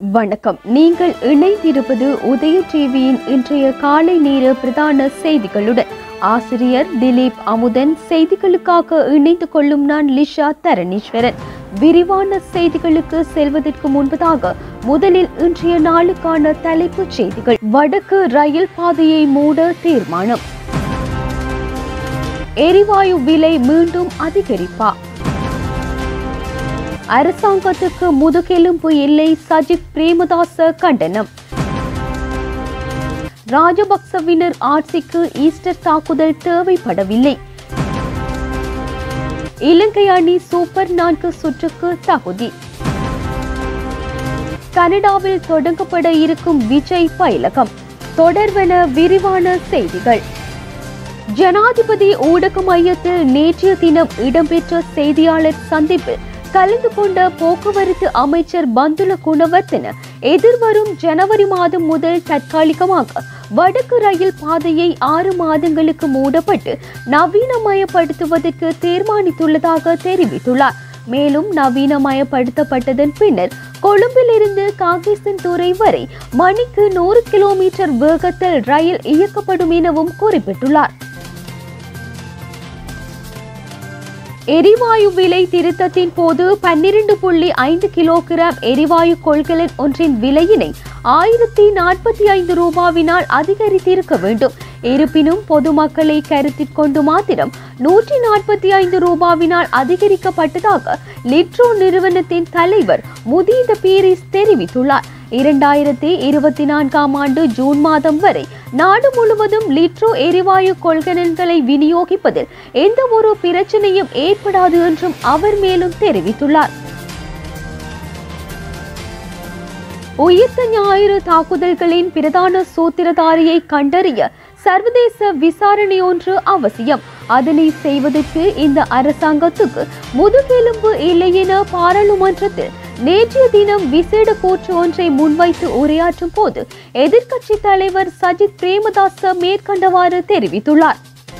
வணக்கம் நீங்கள் இணைந்திருப்பது உதய டிவியின் இன்றைய காலை நேர பிரதான செய்திகளுடன் ஆசிரியர் திலீப் அமுதன் செய்திகளுக்காக இணைந்து கொள்ளும் நான் லிஷா தரணீஸ்வரன் விரிவான செய்திகளுக்கு செல்வதற்கு முன்பதாக முதலில் இன்றைய நாளுக்கான தலைப்புச் செய்திகள் வடக்கு ரயில் பாதையை மூட தீர்மானம் எரிவாயு விலை மீண்டும் அதிகரிப்பா அரசாங்கத்துக்கு முதுகெலும்பு இல்லை சஜித் பிரேமதாச கண்டனம் ராஜபக்சவினர் ஆட்சிக்கு ஈஸ்டர் தாக்குதல் தேவைப்படவில்லை இலங்கை அணி சூப்பர் நான்கு சுற்றுக்கு தகுதி கனடாவில் தொடங்கப்பட இருக்கும் விஜய் பயிலகம் தொடர்வென விரிவான செய்திகள் ஜனாதிபதி ஊடக மையத்தில் நேற்றைய தினம் இடம்பெற்ற செய்தியாளர் சந்திப்பில் கலந்து கொண்ட போக்குவரத்து அமைச்சர் பந்துல குணவர்த்தன எதிர்வரும் ஜனவரி மாதம் முதல் தற்காலிகமாக வடக்கு ரயில் பாதையை ஆறு மாதங்களுக்கு மூடப்பட்டு நவீனமயப்படுத்துவதற்கு தீர்மானித்துள்ளதாக தெரிவித்துள்ளார் மேலும் நவீனமயப்படுத்தப்பட்டதன் பின்னர் கொழும்பிலிருந்து காங்கேசன் துறை வரை மணிக்கு நூறு கிலோமீட்டர் வேகத்தில் ரயில் இயக்கப்படும் எனவும் குறிப்பிட்டுள்ளார் எரிவாயு விலை திருத்தத்தின் போது பன்னிரண்டு புள்ளி ஐந்து கிலோகிராம் எரிவாயு கொள்கலன் ஒன்றின் விலையினை ஆயிரத்தி நாற்பத்தி ஐந்து ரூபாவினால் அதிகரித்திருக்க வேண்டும் இருப்பினும் பொதுமக்களை கருத்தில் கொண்டு மாத்திரம் நூற்றி நாற்பத்தி ஐந்து ரூபாவினால் அதிகரிக்கப்பட்டதாக லிட்ரோ நிறுவனத்தின் தலைவர் முதீத பீரிஸ் தெரிவித்துள்ளார் இரண்டாயிரத்தி இருபத்தி நான்காம் ஆண்டு ஜூன் மாதம் வரை நாடு முழுவதும் லிட்ரோ எரிவாயு கொள்கலன்களை விநியோகிப்பதில் எந்த ஒரு பிரச்சனையும் ஏற்படாது என்றும் அவர் மேலும் தெரிவித்துள்ளார் உயிர்த்த ஞாயிறு தாக்குதல்களின் பிரதான சூத்திரதாரியை கண்டறிய சர்வதேச விசாரணை ஒன்று அவசியம் அதனை செய்வதற்கு இந்த அரசாங்கத்துக்கு முதுகெலும்பு இல்லை என பாராளுமன்றத்தில் நேற்றைய தினம் விசேட கூற்று ஒன்றை முன்வைத்து உரையாற்றும் போது எதிர்க்கட்சி தலைவர் சஜித் பிரேமதாச மேற்கண்டவாறு தெரிவித்துள்ளார்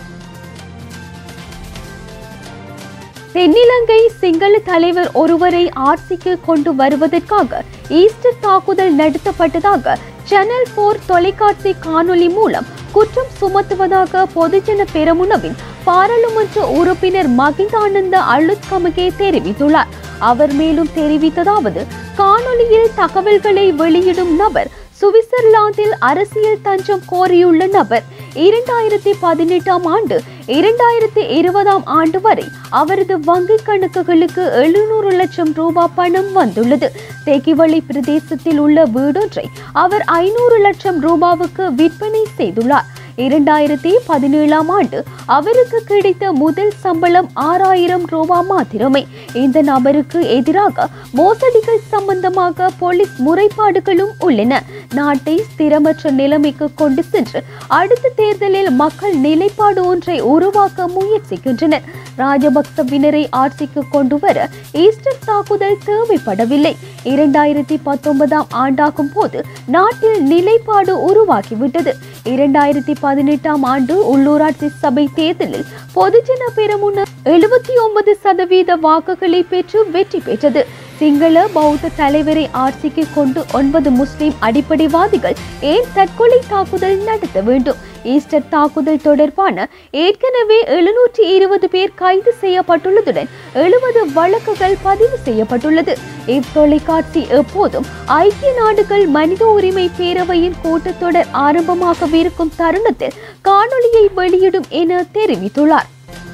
தென்னிலங்கை சிங்கள தலைவர் ஒருவரை ஆட்சிக்கு கொண்டு வருவதற்காக ஈஸ்டர் தாக்குதல் நடத்தப்பட்டதாக சேனல் போர் தொலைக்காட்சி காணொளி மூலம் குற்றம் சுமத்துவதாக பொதுஜன பெரமுனவின் பாராளுமன்ற உறுப்பினர் மகிந்தானந்த அழுத்கமகே தெரிவித்துள்ளார் அவர் மேலும் தெரிவித்ததாவது காணொளியில் தகவல்களை வெளியிடும் நபர் சுவிட்சர்லாந்தில் அரசியல் தஞ்சம் கோரியுள்ள நபர் இரண்டாயிரத்தி பதினெட்டாம் ஆண்டு இரண்டாயிரத்தி இருபதாம் ஆண்டு வரை அவரது வங்கி கணக்குகளுக்கு எழுநூறு லட்சம் ரூபாய் பணம் வந்துள்ளது தெகிவளி பிரதேசத்தில் உள்ள வீடொன்றை அவர் ஐநூறு லட்சம் ரூபாவுக்கு விற்பனை செய்துள்ளார் இரண்டாயிரத்தி பதினேழாம் ஆண்டு அவருக்கு கிடைத்த முதல் சம்பளம் ஆறாயிரம் ரூபாய் மாத்திரமே இந்த நபருக்கு எதிராக மோசடிகள் சம்பந்தமாக போலீஸ் முறைப்பாடுகளும் உள்ளன நாட்டை ஸ்திரமற்ற நிலைமைக்கு கொண்டு சென்று அடுத்த தேர்தலில் மக்கள் நிலைப்பாடு ஒன்றை உருவாக்க முயற்சிக்கின்றனர் ராஜபக்சவினரை ஆட்சிக்கு கொண்டு வர ஈஸ்டர் தாக்குதல் தேவைப்படவில்லை இரண்டாயிரத்தி பத்தொன்பதாம் ஆண்டாகும் போது நாட்டில் நிலைப்பாடு உருவாகிவிட்டது இரண்டாயிரத்தி பதினெட்டாம் ஆண்டு உள்ளூராட்சி சபை தேர்தலில் பொதுஜன பெரமுன எழுபத்தி ஒன்பது சதவீத வாக்குகளை பெற்று வெற்றி பெற்றது சிங்கள பௌத்த தலைவரை ஆட்சிக்கு கொண்டு ஒன்பது முஸ்லிம் அடிப்படைவாதிகள் ஏன் தற்கொலை தாக்குதல் நடத்த வேண்டும் ஈஸ்டர் தாக்குதல் தொடர்பான ஏற்கனவே எழுநூற்றி இருபது பேர் கைது செய்யப்பட்டுள்ளதுடன் எழுபது வழக்குகள் பதிவு செய்யப்பட்டுள்ளது இத்தொலைக்காட்சி எப்போதும் ஐக்கிய நாடுகள் மனித உரிமை பேரவையின் கூட்டத்தொடர் ஆரம்பமாகவிருக்கும் தருணத்தில் காணொளியை வெளியிடும் என தெரிவித்துள்ளார்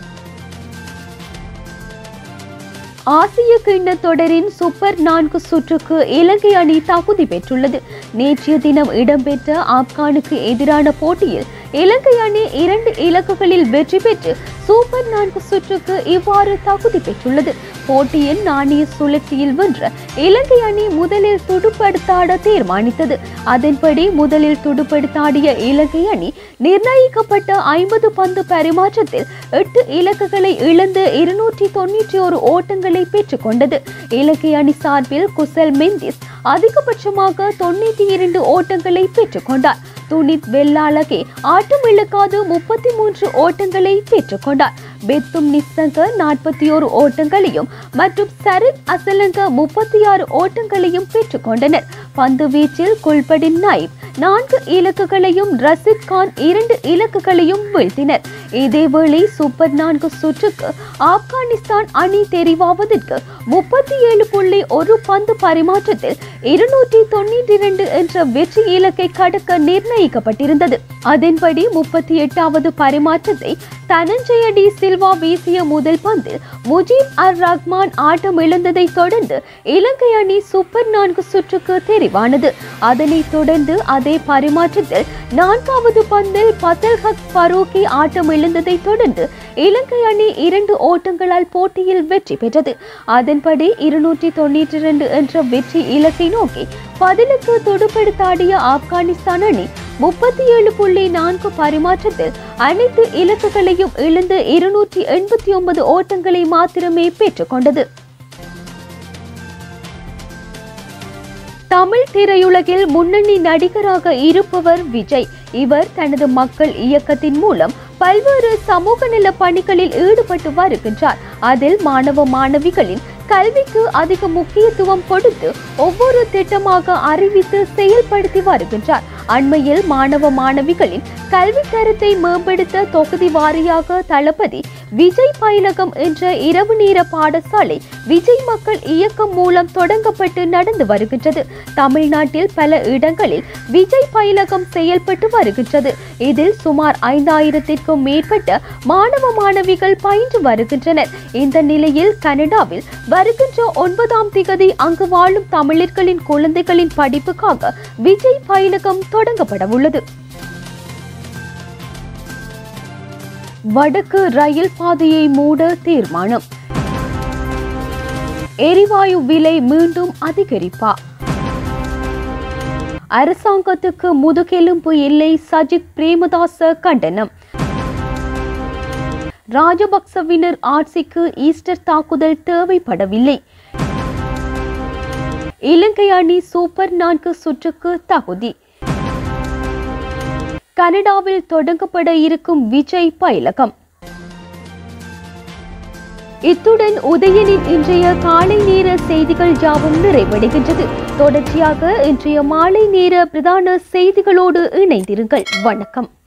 ஆசிய கிண்ண தொடரின் சூப்பர் நான்கு சுற்றுக்கு இலங்கை அணி தகுதி பெற்றுள்ளது நேற்றைய தினம் இடம்பெற்ற ஆப்கானுக்கு எதிரான போட்டியில் இலங்கை அணி இரண்டு இலக்குகளில் வெற்றி பெற்று சூப்பர் நான்கு சுற்றுக்கு இவ்வாறு தகுதி பெற்றுள்ளது போட்டியின் நாணய சுழற்சியில் வென்ற இலங்கை அணி முதலில் துடுப்படுத்தாட தீர்மானித்தது அதன்படி முதலில் துடுப்படுத்தாடிய இலங்கை அணி நிர்ணயிக்கப்பட்ட ஐம்பது பந்து பரிமாற்றத்தில் எட்டு இலக்குகளை இழந்து இருநூற்றி தொன்னூற்றி ஒரு ஓட்டங்களை பெற்றுக்கொண்டது இலங்கை அணி சார்பில் குசல் மெந்திஸ் அதிகபட்சமாக தொண்ணூற்றி இரண்டு ஓட்டங்களை பெற்றுக்கொண்டார் துனித் வெள்ளாளகே ஆட்டம் இழக்காது முப்பத்தி மூன்று ஓட்டங்களை பெற்றுக்கொண்டார் பெத்தும் நிசங்க நாற்பத்தி ஓரு ஓட்டங்களையும் மற்றும் சரித் அசலங்க முப்பத்தி ஆறு ஓட்டங்களையும் பெற்றுக்கொண்டனர் பந்து வீச்சில் குல்படின் நாயிப் நான்கு இலக்குகளையும் ரசித் கான் இரண்டு இலக்குகளையும் வீழ்த்தினர் இதேவேளை சூப்பர் நான்கு சுற்றுக்கு ஆப்கானிஸ்தான் அணி தெரிவாவதற்கு முப்பத்தி ஏழு புள்ளி ஒரு பந்து பரிமாற்றத்தில் இருநூற்றி தொண்ணூற்றி இரண்டு என்ற வெற்றி இலக்கை கடக்க நிர்ணயிக்கப்பட்டிருந்தது அதன்படி முப்பத்தி எட்டாவது பரிமாற்றத்தை தனஞ்சய டி சில்வா வீசிய முதல் பந்தில் முஜீப் அர் ரஹ்மான் ஆட்டம் இழந்ததை தொடர்ந்து இலங்கை அணி சூப்பர் நான்கு சுற்றுக்கு தெரிவானது அதனைத் தொடர்ந்து அதே பரிமாற்றத்தில் நான்காவது பந்தில் பத்தல் ஹக் ஃபரூக்கி ஆட்டம் இழந்ததை தொடர்ந்து இலங்கை அணி இரண்டு ஓட்டங்களால் போட்டியில் வெற்றி பெற்றது அதன்படி இருநூற்றி தொண்ணூற்றி இரண்டு என்ற வெற்றி இலக்கை நோக்கி பதிலுக்கு துடுப்பெடுத்தாடிய ஆப்கானிஸ்தான் அணி முப்பத்தி ஏழு புள்ளி நான்கு பரிமாற்றத்தில் அனைத்து இலக்குகளையும் இழந்து இருநூற்றி எண்பத்தி ஒன்பது ஓட்டங்களை மாத்திரமே பெற்றுக்கொண்டது தமிழ் திரையுலகில் முன்னணி நடிகராக இருப்பவர் விஜய் இவர் தனது மக்கள் இயக்கத்தின் மூலம் பல்வேறு சமூக நல பணிகளில் ஈடுபட்டு வருகின்றார் அதில் மாணவ மாணவிகளின் கல்விக்கு அதிக முக்கியத்துவம் கொடுத்து ஒவ்வொரு திட்டமாக அறிவித்து செயல்படுத்தி வருகின்றார் அண்மையில் மாணவ மாணவிகளின் கல்வி தரத்தை மேம்படுத்த தொகுதி வாரியாக தளபதி விஜய் பயிலகம் என்ற இரவு நேர பாடசாலை விஜய் மக்கள் இயக்கம் மூலம் தொடங்கப்பட்டு நடந்து வருகின்றது தமிழ்நாட்டில் பல இடங்களில் விஜய் பயிலகம் செயல்பட்டு வருகின்றது இதில் சுமார் ஐந்தாயிரத்திற்கும் மேற்பட்ட மாணவ மாணவிகள் பயின்று வருகின்றனர் இந்த நிலையில் கனடாவில் வருகின்ற ஒன்பதாம் திகதி அங்கு வாழும் தமிழர்களின் குழந்தைகளின் படிப்புக்காக விஜய் பயிலகம் தொடங்கப்பட உள்ளது வடக்கு ரயில் பாதையை மூட தீர்மானம் எரிவாயு விலை மீண்டும் அதிகரிப்பா அரசாங்கத்துக்கு முதுகெலும்பு இல்லை சஜித் பிரேமதாச கண்டனம் ராஜபக்சவினர் ஆட்சிக்கு ஈஸ்டர் தாக்குதல் தேவைப்படவில்லை இலங்கை அணி சூப்பர் நான்கு சுற்றுக்கு தகுதி கனடாவில் தொடங்கப்பட இருக்கும் விஜய் பயிலகம் இத்துடன் உதயனின் இன்றைய காலை நேர செய்திகள் யாவும் நிறைவடைகின்றது தொடர்ச்சியாக இன்றைய மாலை நேர பிரதான செய்திகளோடு இணைந்திருங்கள் வணக்கம்